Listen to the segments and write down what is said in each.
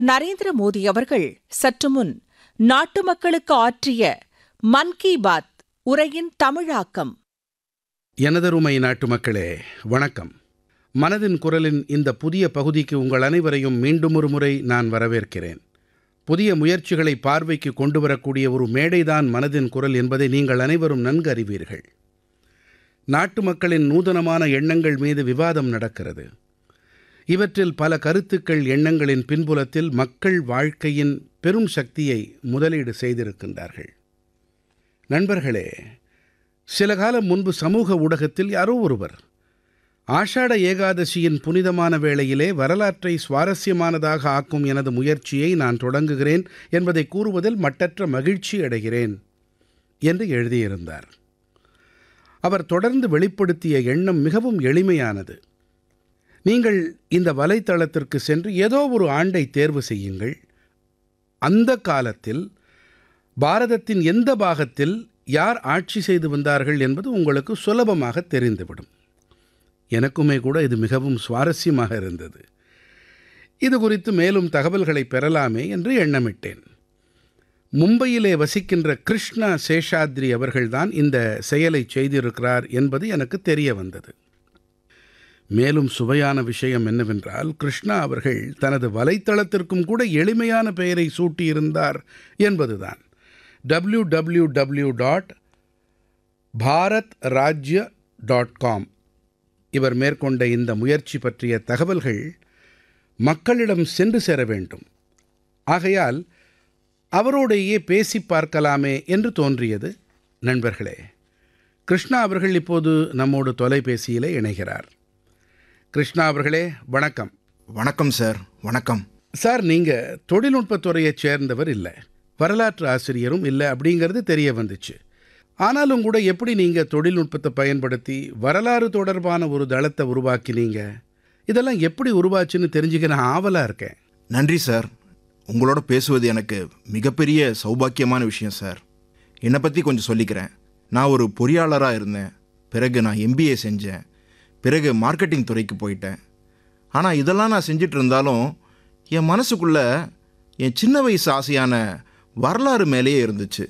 நரேந்திர மோடி அவர்கள் சற்று முன் நாட்டு மக்களுக்கு ஆற்றிய மன் கி பாத் உரையின் தமிழாக்கம் எனதருமை நாட்டு மக்களே வணக்கம் மனதின் குரலின் இந்த புதிய பகுதிக்கு உங்கள் அனைவரையும் மீண்டும் ஒரு முறை நான் வரவேற்கிறேன் புதிய முயற்சிகளை பார்வைக்கு கொண்டு வரக்கூடிய ஒரு மேடைதான் மனதின் குரல் என்பதை நீங்கள் அனைவரும் நன்கு அறிவீர்கள் நாட்டு மக்களின் நூதனமான எண்ணங்கள் மீது விவாதம் நடக்கிறது இவற்றில் பல கருத்துக்கள் எண்ணங்களின் பின்புலத்தில் மக்கள் வாழ்க்கையின் பெரும் சக்தியை முதலீடு செய்திருக்கின்றார்கள் நண்பர்களே சில காலம் முன்பு சமூக ஊடகத்தில் யாரோ ஒருவர் ஆஷாட ஏகாதசியின் புனிதமான வேளையிலே வரலாற்றை சுவாரஸ்யமானதாக ஆக்கும் எனது முயற்சியை நான் தொடங்குகிறேன் என்பதை கூறுவதில் மட்டற்ற மகிழ்ச்சி அடைகிறேன் என்று எழுதியிருந்தார் அவர் தொடர்ந்து வெளிப்படுத்திய எண்ணம் மிகவும் எளிமையானது நீங்கள் இந்த வலைத்தளத்திற்கு சென்று ஏதோ ஒரு ஆண்டை தேர்வு செய்யுங்கள் அந்த காலத்தில் பாரதத்தின் எந்த பாகத்தில் யார் ஆட்சி செய்து வந்தார்கள் என்பது உங்களுக்கு சுலபமாக தெரிந்துவிடும் எனக்குமே கூட இது மிகவும் சுவாரஸ்யமாக இருந்தது இது குறித்து மேலும் தகவல்களை பெறலாமே என்று எண்ணமிட்டேன் மும்பையிலே வசிக்கின்ற கிருஷ்ணா சேஷாத்ரி அவர்கள்தான் இந்த செயலை செய்திருக்கிறார் என்பது எனக்கு தெரிய வந்தது மேலும் சுவையான விஷயம் என்னவென்றால் கிருஷ்ணா அவர்கள் தனது வலைத்தளத்திற்கும் கூட எளிமையான பெயரை சூட்டியிருந்தார் என்பதுதான் W W W dot Bharat Rajya dot com இவர் மேற்கொண்ட இந்த முயற்சி பற்றிய தகவல்கள் மக்களிடம் சென்று சேர வேண்டும் ஆகையால் அவரோடையே பேசி பார்க்கலாமே என்று தோன்றியது நண்பர்களே கிருஷ்ணா அவர்கள் இப்போது நம்மோடு தொலைபேசியிலே இணைகிறார் கிருஷ்ணா அவர்களே வணக்கம் வணக்கம் சார் வணக்கம் சார் நீங்கள் தொழில்நுட்பத்துறையைச் சேர்ந்தவர் இல்லை வரலாற்று ஆசிரியரும் இல்லை அப்படிங்கிறது தெரிய வந்துச்சு ஆனாலும் கூட எப்படி நீங்கள் தொழில்நுட்பத்தை பயன்படுத்தி வரலாறு தொடர்பான ஒரு தளத்தை உருவாக்கினீங்க இதெல்லாம் எப்படி உருவாச்சுன்னு தெரிஞ்சுக்க நான் ஆவலாக இருக்கேன் நன்றி சார் உங்களோட பேசுவது எனக்கு மிகப்பெரிய சௌபாக்கியமான விஷயம் சார் என்னை பற்றி கொஞ்சம் சொல்லிக்கிறேன் நான் ஒரு பொறியாளராக இருந்தேன் பிறகு நான் எம்பிஏ செஞ்சேன் பிறகு மார்க்கெட்டிங் துறைக்கு போயிட்டேன் ஆனால் இதெல்லாம் நான் செஞ்சிட்டு இருந்தாலும் என் மனசுக்குள்ள என் சின்ன வயசு ஆசையான வரலாறு மேலேயே இருந்துச்சு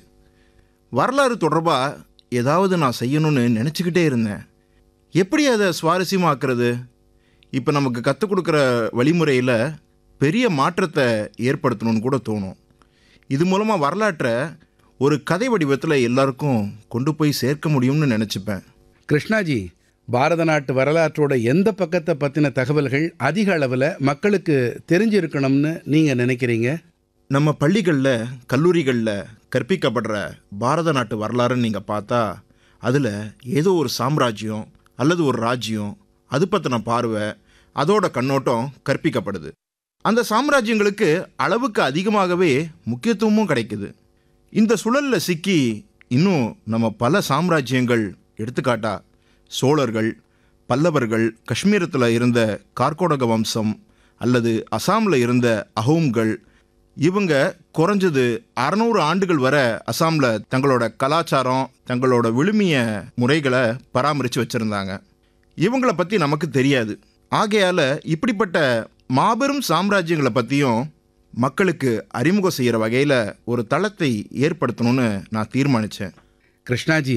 வரலாறு தொடர்பாக ஏதாவது நான் செய்யணும்னு நினச்சிக்கிட்டே இருந்தேன் எப்படி அதை சுவாரஸ்யமாக்குறது இப்போ நமக்கு கற்றுக் கொடுக்குற வழிமுறையில் பெரிய மாற்றத்தை ஏற்படுத்தணும்னு கூட தோணும் இது மூலமாக வரலாற்றை ஒரு கதை வடிவத்தில் எல்லாருக்கும் கொண்டு போய் சேர்க்க முடியும்னு நினச்சிப்பேன் கிருஷ்ணாஜி பாரத நாட்டு வரலாற்றோட எந்த பக்கத்தை பற்றின தகவல்கள் அதிக அளவில் மக்களுக்கு தெரிஞ்சிருக்கணும்னு நீங்கள் நினைக்கிறீங்க நம்ம பள்ளிகளில் கல்லூரிகளில் கற்பிக்கப்படுற பாரத நாட்டு வரலாறுன்னு நீங்கள் பார்த்தா அதில் ஏதோ ஒரு சாம்ராஜ்யம் அல்லது ஒரு ராஜ்யம் அது பற்றின பார்வை அதோட கண்ணோட்டம் கற்பிக்கப்படுது அந்த சாம்ராஜ்யங்களுக்கு அளவுக்கு அதிகமாகவே முக்கியத்துவமும் கிடைக்குது இந்த சுழலில் சிக்கி இன்னும் நம்ம பல சாம்ராஜ்யங்கள் எடுத்துக்காட்டா சோழர்கள் பல்லவர்கள் காஷ்மீரத்தில் இருந்த கார்கோடக வம்சம் அல்லது அசாமில் இருந்த அஹோம்கள் இவங்க குறைஞ்சது அறநூறு ஆண்டுகள் வரை அசாமில் தங்களோட கலாச்சாரம் தங்களோட விழுமிய முறைகளை பராமரித்து வச்சுருந்தாங்க இவங்களை பற்றி நமக்கு தெரியாது ஆகையால் இப்படிப்பட்ட மாபெரும் சாம்ராஜ்யங்களை பற்றியும் மக்களுக்கு அறிமுகம் செய்கிற வகையில் ஒரு தளத்தை ஏற்படுத்தணும்னு நான் தீர்மானித்தேன் கிருஷ்ணாஜி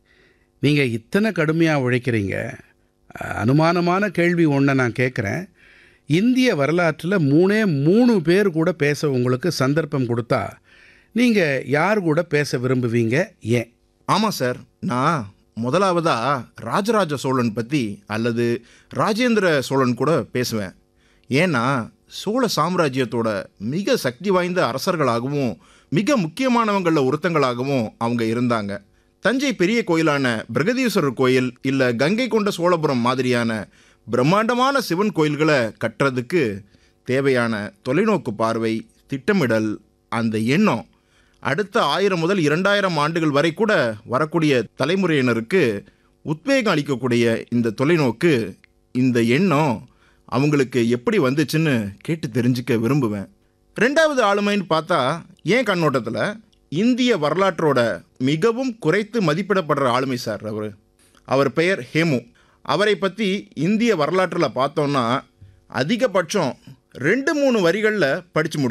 நீங்கள் இத்தனை கடுமையாக உழைக்கிறீங்க அஹ், அனுமானமான கேள்வி ஒன்றை நான் கேட்குறேன் இந்திய வரலாற்றில் மூணே மூணு பேர் கூட பேச உங்களுக்கு சந்தர்ப்பம் கொடுத்தா நீங்கள் யார் கூட பேச விரும்புவீங்க ஏன் ஆமாம் சார் நான் முதலாவதா ராஜராஜ சோழன் பற்றி அல்லது ராஜேந்திர சோழன் கூட பேசுவேன் ஏன்னா சோழ சாம்ராஜ்யத்தோட மிக சக்தி வாய்ந்த அரசர்களாகவும் மிக முக்கியமானவங்களில் ஒருத்தங்களாகவும் அவங்க இருந்தாங்க தஞ்சை பெரிய கோயிலான பிரகதீஸ்வரர் கோயில் இல்லை கங்கை கொண்ட சோழபுரம் மாதிரியான பிரம்மாண்டமான சிவன் கோயில்களை கட்டுறதுக்கு தேவையான தொலைநோக்கு பார்வை திட்டமிடல் அந்த எண்ணம் அடுத்த ஆயிரம் முதல் இரண்டாயிரம் ஆண்டுகள் வரை கூட வரக்கூடிய தலைமுறையினருக்கு உத்வேகம் அளிக்கக்கூடிய இந்த தொலைநோக்கு இந்த எண்ணம் அவங்களுக்கு எப்படி வந்துச்சுன்னு கேட்டு தெரிஞ்சுக்க விரும்புவேன் ரெண்டாவது ஆளுமைன்னு பார்த்தா ஏன் கண்ணோட்டத்தில் இந்திய வரலாற்றோட மிகவும் குறைத்து மதிப்பிடப்படுற ஆளுமை சார் அவர் அவர் பெயர் ஹேமு அவரை பற்றி இந்திய வரலாற்றில் பார்த்தோன்னா அதிகபட்சம் ரெண்டு மூணு வரிகளில் படித்து